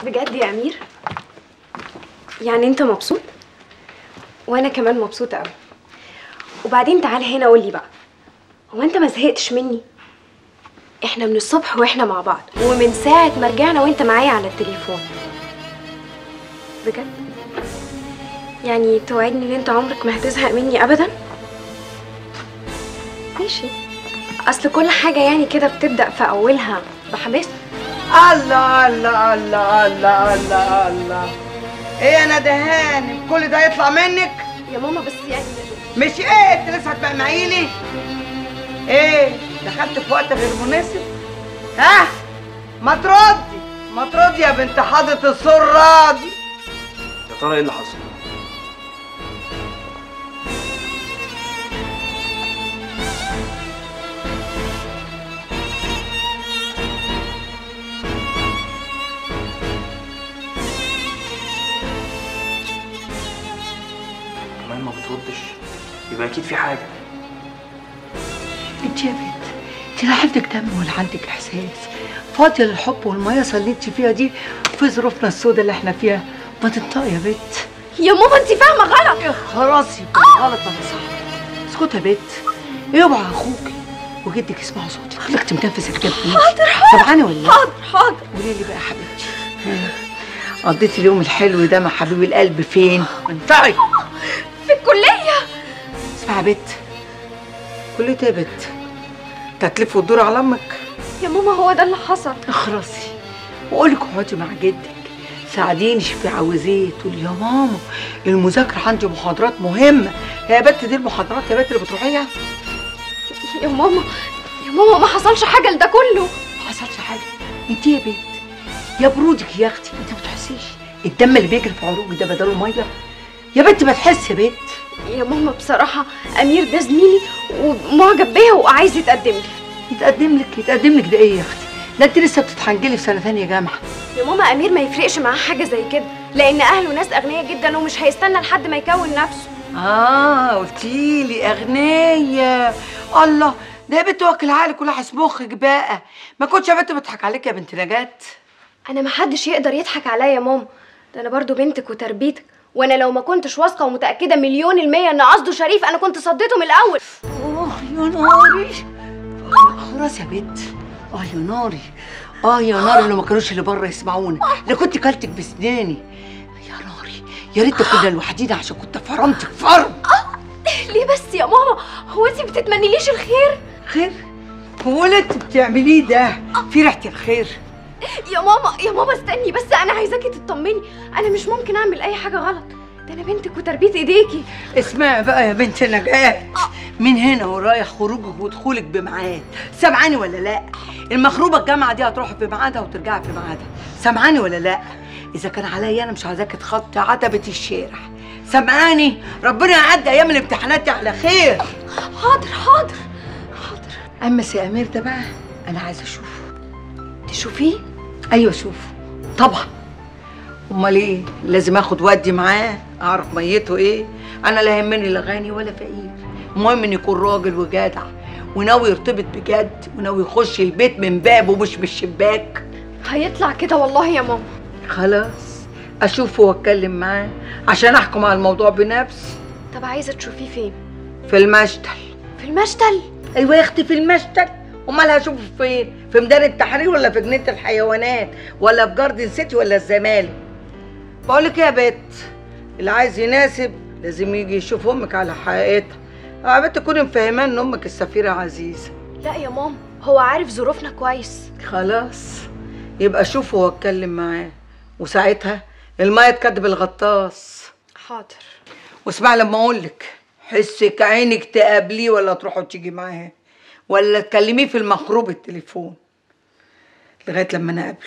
بجد يا امير يعني انت مبسوط وانا كمان مبسوطه قوي وبعدين تعال هنا قول لي بقى هو انت ما زهقتش مني احنا من الصبح واحنا مع بعض ومن ساعه ما رجعنا وانت معايا على التليفون بجد يعني توعدني ان انت عمرك ما هتزهق مني ابدا ماشي اصل كل حاجه يعني كده بتبدا في اولها بحماس الله الله الله الله الله الله ايه يا ندهان كل ده يطلع منك يا ماما بس يعني مش ايه انت لسه هتبقى لي ايه دخلت في وقت غير مناسب ها ما تردي ما تردي يا بنت حضرة السرة دي يا ترى ايه اللي حصل؟ كمان ما بتردش يبقى اكيد في حاجه انت يا بنت انت لا عندك دم ولا عندك احساس فاضيه للحب والمياسه اللي انت فيها دي في ظروفنا السوداء اللي احنا فيها ما تنطقي يا بنت يا ماما انت فاهمه غلط يا خلاص يبقى غلط انا صح اسكتي يا بنت اوعى اخوكي وجدك يسمعوا صوتك خليك تنفس الجنب حاضر حاضر سامعاني ولا لا؟ حاضر حاضر قولي لي بقى يا حبيبتي ها، قضيتي اليوم الحلو ده مع حبيب القلب فين؟ انطقي في الكليه اسمعي يا بنت كلية ايه يا بنت؟ انت هتلف وتدور على امك يا ماما هو ده اللي حصل اخرسي وقولك اقعدي مع جدك ساعديني شوفي عاوز ايه تقولي يا ماما المذاكرة عندي محاضرات مهمة يا بنت دي المحاضرات يا بنت اللي بتروحيها يا ماما يا ماما ما حصلش حاجه لده كله ما حصلش حاجة انت يا بنت يا برودك يا اختي انت ما بتحسيش الدم اللي بيجري في عروقك ده بدله ميه يا بنت ما تحسي يا بنت يا ماما بصراحه امير ده زميلي ومعجب بيا وعايز يتقدم لي يتقدم لك يتقدم لك ده ايه يا اختي ده انت لسه بتتحنجلي في سنة تانية جامعة يا ماما امير ما يفرقش معاه حاجه زي كده لان اهله ناس اغنياء جدا ومش هيستنى لحد ما يكون نفسه اه قلتيلي اغنية الله ده يا بنت واكل عقلك ولحس مخك بقى ما كنتش يا بنت بضحك عليك يا بنت نجاة انا ما حدش يقدر يضحك عليا يا ماما ده انا برضو بنتك وتربيتك وانا لو ما كنتش واثقه ومتاكده مليون الميه ان قصده شريف انا كنت صديته من الاول اه يا ناري آه، خلاص يا بنت اه يا ناري اه يا ناري اللي ما كانوش اللي بره يسمعونا اللي كنت كلتك بسناني يا ناري يا ريت كنا لوحدينا عشان كنت فرمتك فرم ليه بس يا ماما هو انت بتتمنيليش الخير خير هو اللي انت بتعمليه ده في ريحه الخير يا ماما يا ماما استني بس انا عايزاكي تطمني انا مش ممكن اعمل اي حاجه غلط ده انا بنتك وتربيه ايديكي اسمعي بقى يا بنت نجاة من هنا ورايح خروجك ودخولك بميعاد سامعاني ولا لا المخروبه الجامعه دي هتروحي في ميعادها وترجعي في ميعادها سامعاني ولا لا اذا كان عليا انا مش عايزاكي تخطي عتبه الشارع سامعاني ربنا يعدي ايام الامتحانات دي على خير حاضر حاضر حاضر اما سي امير ده بقى انا عايزه اشوفه تشوفيه ايوه اشوفه طبعا امال ايه لازم اخد ودي معاه اعرف ميته ايه انا لا يهمني لا غني ولا فقير المهم ان يكون راجل وجدع وناوي يرتبط بجد وناوي يخش البيت من بابه مش من الشباك هيطلع كده والله يا ماما خلاص اشوفه واتكلم معاه عشان احكم على الموضوع بنفسي طب عايزه تشوفيه فين في المشتل في المشتل ايوه يا اختي في المشتل امال هشوفه فين في ميدان التحرير ولا في جنينه الحيوانات ولا في جاردن سيتي ولا الزمالك بقول لك يا بت اللي عايز يناسب لازم يجي يشوف امك على حقيقتها يا بت تكوني مفهماه ان امك السفيره عزيزه لا يا ماما هو عارف ظروفنا كويس خلاص يبقى شوفه واتكلم معاه وساعتها الميه تكدب الغطاس حاضر واسمع لما اقول لك حسك عينك تقابليه ولا تروحوا تيجي معاه ولا تكلميه في المخروب التليفون لغايه لما نقابله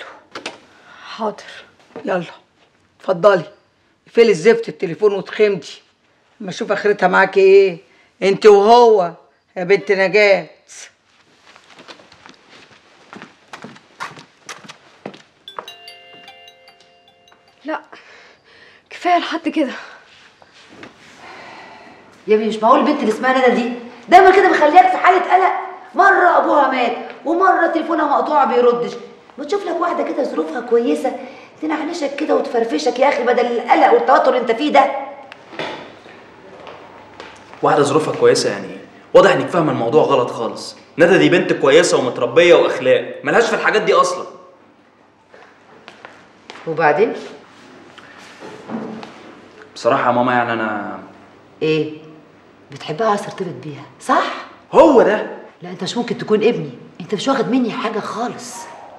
حاضر يلا اتفضلي اقفلي الزفت التليفون وتخمدي اما اشوف اخرتها معاكي ايه انت وهو يا بنت نجاة لا كفايه لحد كده يا ابني مش معقول البنت اللي اسمها ندى دي دايما كده مخلياك في حاله قلق مره ابوها مات ومره تليفونها مقطوع بيردش ما تشوف لك واحده كده ظروفها كويسه تنعنشك كده وتفرفشك يا اخي بدل القلق والتوتر اللي انت فيه ده واحده ظروفها كويسه يعني ايه واضح انك فاهمه الموضوع غلط خالص ندى دي بنت كويسه ومتربيه واخلاق ملهاش في الحاجات دي اصلا وبعدين بصراحه يا ماما يعني انا ايه بتحبها عايز ترتبط بيها صح هو ده لا انت مش ممكن تكون ابني انت مش واخد مني حاجه خالص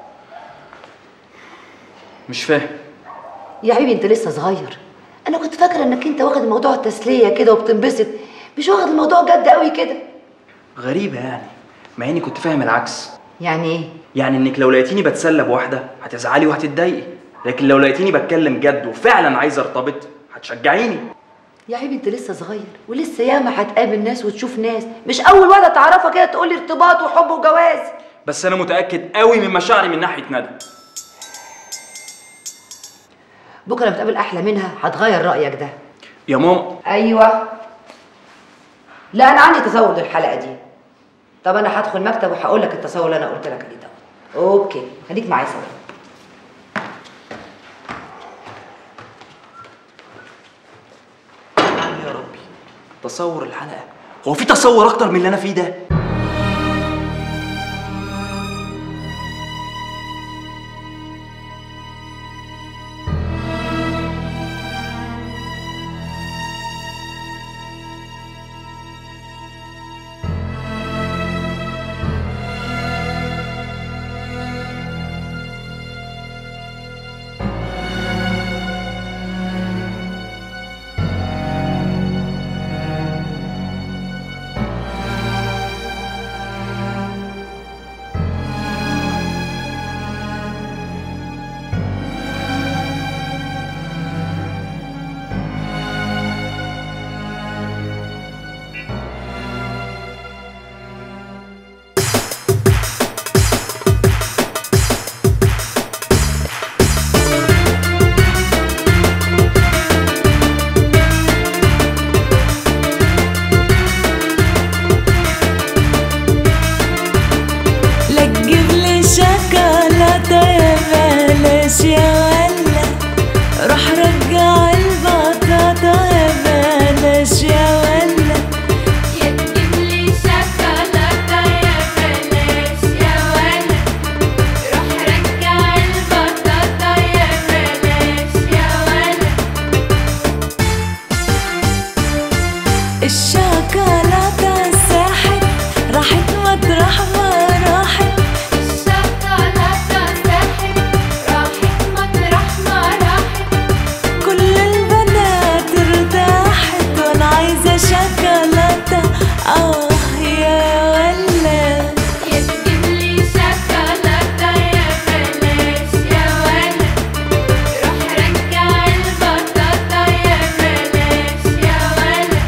مش فاهم يا حبيبي انت لسه صغير انا كنت فاكره انك انت واخد الموضوع تسليه كده وبتنبسط مش واخد الموضوع جد قوي كده غريبه يعني مع اني كنت فاهم العكس يعني ايه يعني انك لو لقيتيني بتسلى بواحده هتزعلي وهتتضايقي لكن لو لقيتيني بتكلم جد وفعلا عايز ارتبط هتشجعيني يا حبيبي انت لسه صغير ولسه ياما هتقابل ناس وتشوف ناس مش اول واحده تعرفها كده تقول لي ارتباط وحب وجواز بس انا متاكد قوي من مشاعري من ناحيه ندى بكره لما تقابل احلى منها هتغير رايك ده يا ماما ايوه لا انا عندي تصور للحلقه دي طب انا هدخل مكتب وهقول لك التصور اللي انا قلت لك عليه ده اوكي خليك معايا سوا يا ربي تصور الحلقه هو في تصور اكتر من اللي انا فيه ده لا تجيب لي شوكولاتة يا بلاش يا ولا روح رجع البطاطا يا بلاش يا ولا يا تجيب لي شوكولاتة يا بلاش يا ولا روح رجع البطاطا يا بلاش يا ولا الشوكولاتة ساحت راحت مطرح ما راحت الشوكولاتة ساحت راحت مطرح ما راحت كل البنات ارتاحت وانا عايزة شوكولاتة اه يا ولا يا تجيب لي شوكولاتة يا بلاش يا ولا روح رجع البطاطا يا بلاش يا ولا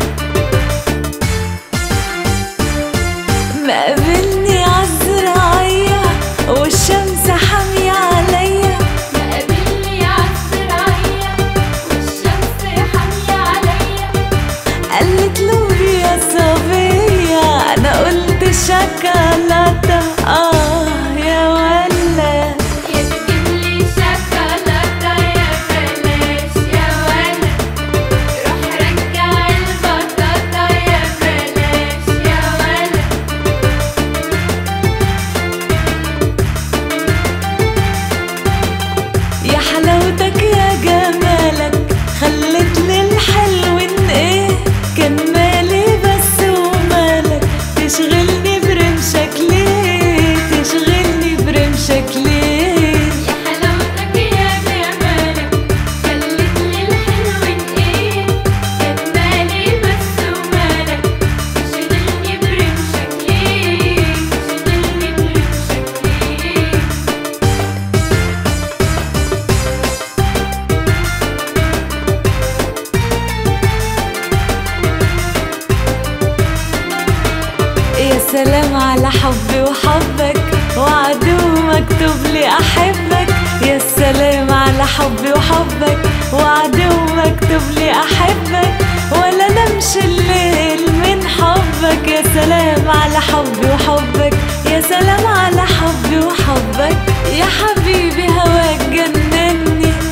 مقابلني عالزراعية والشمس حامية عليا مقابلني عالزراعية والشمس حامية عليا قالت له يا صبية أنا قلت شوكولاتة آه يا ولا يا تجيب لي شوكولاتة يا بلاش يا ولا روح رجع البطاطا يا بلاش يا ولا يا حلاوتك يا جمالك خلت لي الحلو إن ايه كان مالي بس ومالك تشغلني برمشك ليه تشغلني برمشك ليه يا حلاوتك يا جمالك خلتلي الحلو ايه كان مالي بس ومالك تشغلني برمشك ليه تشغلني برمشك ليه يا سلام على حبي وحبك وعدو مكتوب لي احبك يا سلام على حبي وحبك وعدو مكتوب لي احبك ولا نمشي الليل من حبك يا سلام على حبي وحبك يا سلام على حبي وحبك يا حبيبي هواك جنني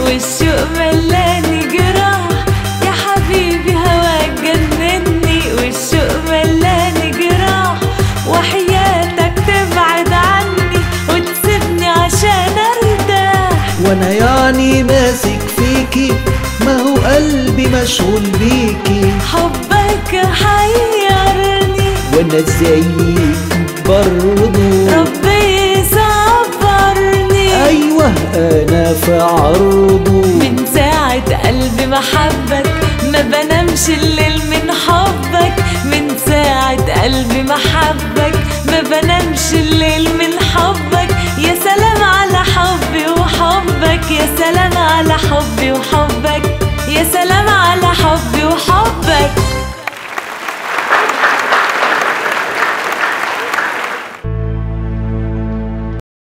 فيكي ما هو قلبي مشغول بيكي حبك حيرني وانا زيك برضو ربي يصبرني ايوه انا في عرضه من ساعة قلبي محبك ما بنامش الليل من حبك من ساعة قلبي محبك ما بنامش الليل من حبك يا سلام على حبي وحبك يا سلام على حبي وحبك يا سلام على حبي